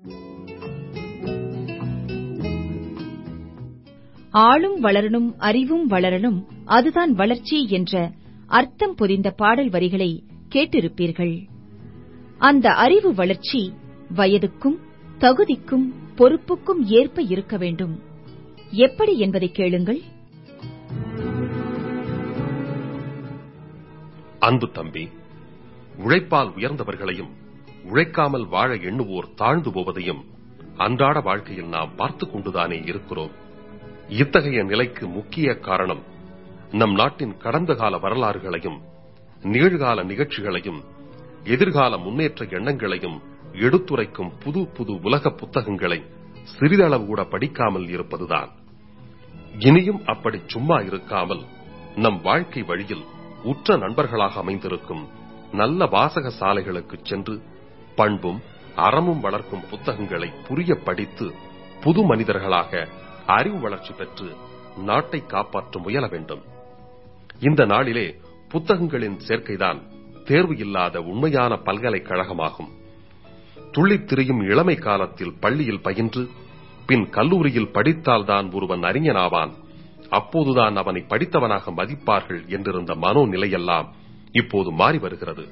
ஆளும் வளரணும் அறிவும் வளரணும் அதுதான் வளர்ச்சி என்ற அர்த்தம் பொதிந்த பாடல் வரிகளை கேட்டிருப்பீர்கள் அந்த அறிவு வளர்ச்சி வயதுக்கும் தகுதிக்கும் பொறுப்புக்கும் ஏற்ப இருக்க வேண்டும் எப்படி என்பதை கேளுங்கள் அன்பு தம்பி உழைப்பால் உயர்ந்தவர்களையும் உழைக்காமல் வாழ எண்ணுவோர் தாழ்ந்து போவதையும் அன்றாட வாழ்க்கையில் நாம் பார்த்துக் கொண்டுதானே இருக்கிறோம் இத்தகைய நிலைக்கு முக்கிய காரணம் நம் நாட்டின் கடந்த கால வரலாறுகளையும் நிகழ்கால நிகழ்ச்சிகளையும் எதிர்கால முன்னேற்ற எண்ணங்களையும் எடுத்துரைக்கும் புது புது உலக புத்தகங்களை சிறிதளவு கூட படிக்காமல் இருப்பதுதான் இனியும் அப்படி சும்மா இருக்காமல் நம் வாழ்க்கை வழியில் உற்ற நண்பர்களாக அமைந்திருக்கும் நல்ல வாசக சாலைகளுக்கு சென்று பண்பும் அறமும் வளர்க்கும் புத்தகங்களை புரிய படித்து புது மனிதர்களாக அறிவு வளர்ச்சி பெற்று நாட்டை காப்பாற்ற முயல வேண்டும் இந்த நாளிலே புத்தகங்களின் சேர்க்கைதான் தேர்வு இல்லாத உண்மையான பல்கலைக்கழகமாகும் துள்ளித் திரியும் இளமை காலத்தில் பள்ளியில் பயின்று பின் கல்லூரியில் படித்தால்தான் ஒருவன் அறிஞனாவான் அப்போதுதான் அவனை படித்தவனாக மதிப்பார்கள் என்றிருந்த மனோநிலையெல்லாம் இப்போது மாறி வருகிறது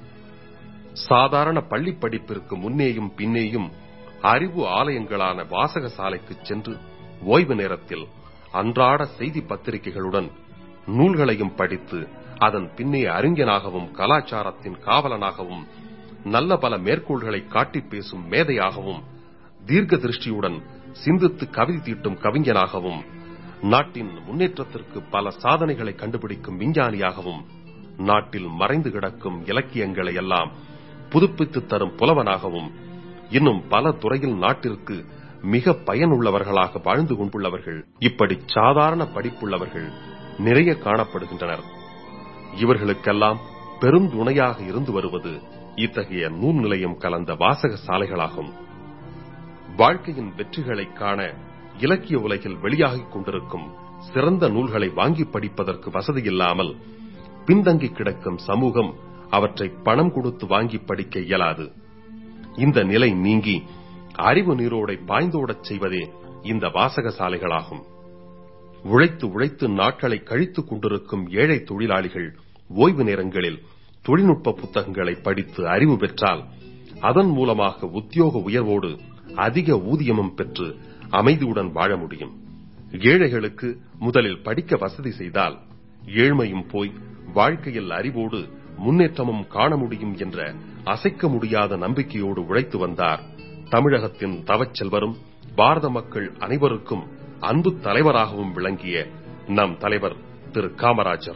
சாதாரண பள்ளி படிப்பிற்கு முன்னேயும் பின்னேயும் அறிவு ஆலயங்களான வாசக சாலைக்கு சென்று ஓய்வு நேரத்தில் அன்றாட செய்தி பத்திரிகைகளுடன் நூல்களையும் படித்து அதன் பின்னே அறிஞனாகவும் கலாச்சாரத்தின் காவலனாகவும் நல்ல பல மேற்கோள்களை காட்டிப் பேசும் மேதையாகவும் தீர்க்க திருஷ்டியுடன் சிந்தித்து கவிதை தீட்டும் கவிஞனாகவும் நாட்டின் முன்னேற்றத்திற்கு பல சாதனைகளை கண்டுபிடிக்கும் விஞ்ஞானியாகவும் நாட்டில் மறைந்து கிடக்கும் இலக்கியங்களை எல்லாம் புதுப்பித்து தரும் புலவனாகவும் இன்னும் பல துறையில் நாட்டிற்கு மிக பயனுள்ளவர்களாக வாழ்ந்து கொண்டுள்ளவர்கள் இப்படி சாதாரண படிப்புள்ளவர்கள் நிறைய காணப்படுகின்றனர் இவர்களுக்கெல்லாம் பெருந்துணையாக இருந்து வருவது இத்தகைய நூல் நிலையம் கலந்த வாசக சாலைகளாகும் வாழ்க்கையின் வெற்றிகளை காண இலக்கிய உலகில் வெளியாகிக் கொண்டிருக்கும் சிறந்த நூல்களை வாங்கி படிப்பதற்கு வசதியில்லாமல் பின்தங்கி கிடக்கும் சமூகம் அவற்றை பணம் கொடுத்து வாங்கி படிக்க இயலாது இந்த நிலை நீங்கி அறிவு நீரோடை பாய்ந்தோடச் செய்வதே இந்த வாசக சாலைகளாகும் உழைத்து உழைத்து நாட்களை கழித்துக் கொண்டிருக்கும் ஏழை தொழிலாளிகள் ஓய்வு நேரங்களில் தொழில்நுட்ப புத்தகங்களை படித்து அறிவு பெற்றால் அதன் மூலமாக உத்தியோக உயர்வோடு அதிக ஊதியமும் பெற்று அமைதியுடன் வாழ முடியும் ஏழைகளுக்கு முதலில் படிக்க வசதி செய்தால் ஏழ்மையும் போய் வாழ்க்கையில் அறிவோடு முன்னேற்றமும் காண முடியும் என்ற அசைக்க முடியாத நம்பிக்கையோடு உழைத்து வந்தார் தமிழகத்தின் தவச்செல்வரும் பாரத மக்கள் அனைவருக்கும் அன்பு தலைவராகவும் விளங்கிய நம் தலைவர் திரு காமராஜர்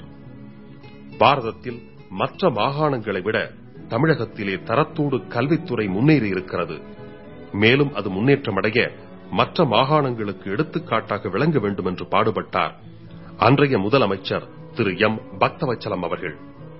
பாரதத்தில் மற்ற மாகாணங்களை விட தமிழகத்திலே தரத்தோடு கல்வித்துறை முன்னேறி இருக்கிறது மேலும் அது முன்னேற்றமடைய மற்ற மாகாணங்களுக்கு எடுத்துக்காட்டாக விளங்க வேண்டும் என்று பாடுபட்டார் அன்றைய முதலமைச்சர் திரு எம் பக்தவச்சலம் அவர்கள்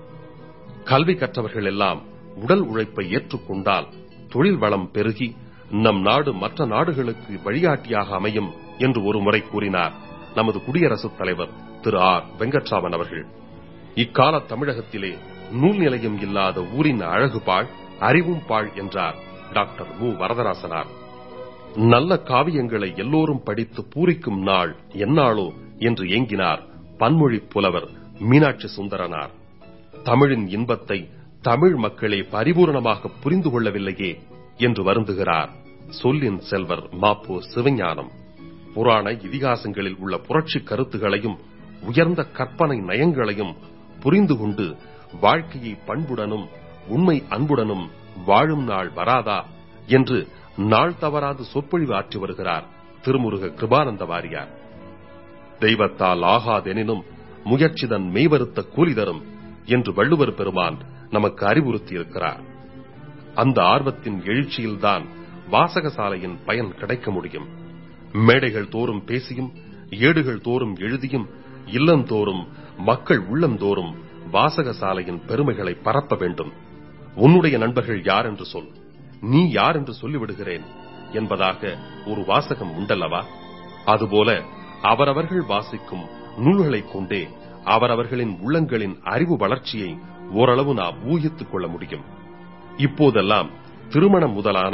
கல்வி கற்றவர்கள் எல்லாம் உடல் உழைப்பை ஏற்றுக்கொண்டால் தொழில் வளம் பெருகி நம் நாடு மற்ற நாடுகளுக்கு வழிகாட்டியாக அமையும் என்று ஒரு முறை கூறினார் நமது குடியரசுத் தலைவர் திரு ஆர் வெங்கட்ராமன் அவர்கள் இக்கால தமிழகத்திலே நூல் நிலையம் இல்லாத ஊரின் அழகு பாழ் அறிவும் பாழ் என்றார் டாக்டர் மு வரதராசனார் நல்ல காவியங்களை எல்லோரும் படித்து பூரிக்கும் நாள் எந்நாளோ என்று ஏங்கினார் பன்மொழி புலவர் மீனாட்சி சுந்தரனார் தமிழின் இன்பத்தை தமிழ் மக்களே பரிபூர்ணமாக புரிந்து கொள்ளவில்லையே என்று வருந்துகிறார் சொல்லின் செல்வர் மாப்போ சிவஞானம் புராண இதிகாசங்களில் உள்ள புரட்சி கருத்துகளையும் உயர்ந்த கற்பனை நயங்களையும் புரிந்து கொண்டு வாழ்க்கையை பண்புடனும் உண்மை அன்புடனும் வாழும் நாள் வராதா என்று நாள் தவறாது சொற்பொழிவு ஆற்றி வருகிறார் திருமுருக கிருபானந்த வாரியார் தெய்வத்தால் ஆகாதெனினும் முயற்சிதன் மெய்வருத்த கூலி தரும் என்று வள்ளுவர் பெருமான் நமக்கு அறிவுறுத்தியிருக்கிறார் அந்த ஆர்வத்தின் எழுச்சியில்தான் வாசகசாலையின் பயன் கிடைக்க முடியும் மேடைகள் தோறும் பேசியும் ஏடுகள் தோறும் எழுதியும் இல்லந்தோறும் மக்கள் உள்ளந்தோறும் வாசகசாலையின் பெருமைகளை பரப்ப வேண்டும் உன்னுடைய நண்பர்கள் யார் என்று சொல் நீ யார் என்று சொல்லிவிடுகிறேன் என்பதாக ஒரு வாசகம் உண்டல்லவா அதுபோல அவரவர்கள் வாசிக்கும் நூல்களைக் கொண்டே அவரவர்களின் உள்ளங்களின் அறிவு வளர்ச்சியை ஓரளவு நாம் ஊகித்துக் கொள்ள முடியும் இப்போதெல்லாம் திருமணம் முதலான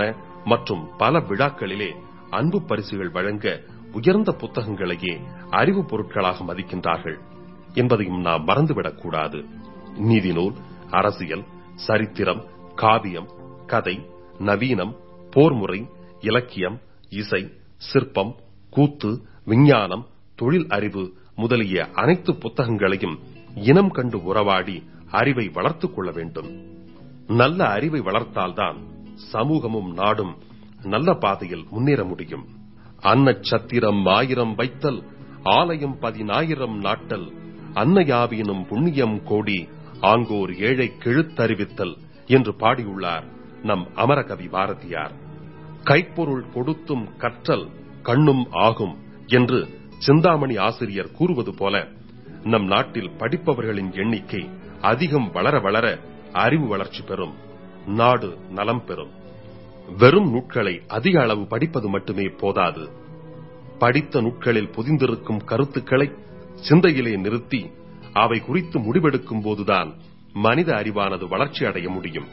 மற்றும் பல விழாக்களிலே அன்பு பரிசுகள் வழங்க உயர்ந்த புத்தகங்களையே அறிவு பொருட்களாக மதிக்கின்றார்கள் என்பதையும் நாம் மறந்துவிடக் கூடாது நீதிநூல் அரசியல் சரித்திரம் காவியம் கதை நவீனம் போர்முறை இலக்கியம் இசை சிற்பம் கூத்து விஞ்ஞானம் தொழில் அறிவு முதலிய அனைத்து புத்தகங்களையும் இனம் கண்டு உறவாடி அறிவை வளர்த்துக் கொள்ள வேண்டும் நல்ல அறிவை வளர்த்தால்தான் சமூகமும் நாடும் நல்ல பாதையில் முன்னேற முடியும் அன்னச் சத்திரம் ஆயிரம் வைத்தல் ஆலயம் பதினாயிரம் நாட்டல் அன்னையாவினும் புண்ணியம் கோடி ஆங்கோர் ஏழை கெழுத்தறிவித்தல் என்று பாடியுள்ளார் நம் அமரகவி பாரதியார் கைப்பொருள் கொடுத்தும் கற்றல் கண்ணும் ஆகும் என்று சிந்தாமணி ஆசிரியர் கூறுவது போல நம் நாட்டில் படிப்பவர்களின் எண்ணிக்கை அதிகம் வளர வளர அறிவு வளர்ச்சி பெறும் நாடு நலம் பெறும் வெறும் நூட்களை அதிக அளவு படிப்பது மட்டுமே போதாது படித்த நூட்களில் புதிந்திருக்கும் கருத்துக்களை சிந்தையிலே நிறுத்தி அவை குறித்து முடிவெடுக்கும் போதுதான் மனித அறிவானது வளர்ச்சி அடைய முடியும்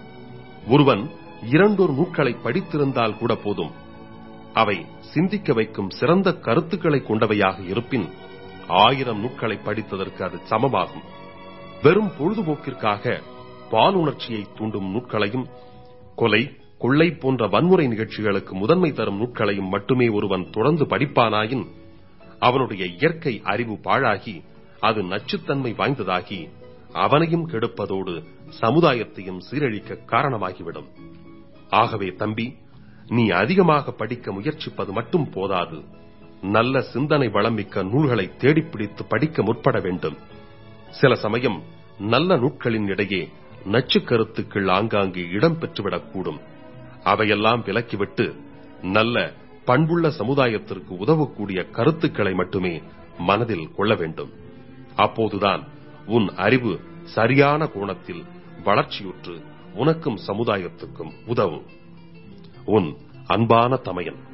ஒருவன் இரண்டொரு நூட்களை படித்திருந்தால் கூட போதும் அவை சிந்திக்க வைக்கும் சிறந்த கருத்துக்களை கொண்டவையாக இருப்பின் ஆயிரம் நூட்களை படித்ததற்கு அது சமமாகும் வெறும் பொழுதுபோக்கிற்காக பாலுணர்ச்சியை தூண்டும் நூட்களையும் கொலை கொள்ளை போன்ற வன்முறை நிகழ்ச்சிகளுக்கு முதன்மை தரும் நூட்களையும் மட்டுமே ஒருவன் தொடர்ந்து படிப்பானாயின் அவனுடைய இயற்கை அறிவு பாழாகி அது நச்சுத்தன்மை வாய்ந்ததாகி அவனையும் கெடுப்பதோடு சமுதாயத்தையும் சீரழிக்க காரணமாகிவிடும் ஆகவே தம்பி நீ அதிகமாக படிக்க முயற்சிப்பது மட்டும் போதாது நல்ல சிந்தனை வளமிக்க நூல்களை தேடிப்பிடித்து படிக்க முற்பட வேண்டும் சில சமயம் நல்ல நூட்களின் இடையே நச்சு கருத்துக்கள் ஆங்காங்கே இடம் பெற்றுவிடக்கூடும் அவையெல்லாம் விலக்கிவிட்டு நல்ல பண்புள்ள சமுதாயத்திற்கு உதவக்கூடிய கருத்துக்களை மட்டுமே மனதில் கொள்ள வேண்டும் அப்போதுதான் உன் அறிவு சரியான கோணத்தில் வளர்ச்சியுற்று உனக்கும் சமுதாயத்துக்கும் உதவும் உன் அன்பான தமையன்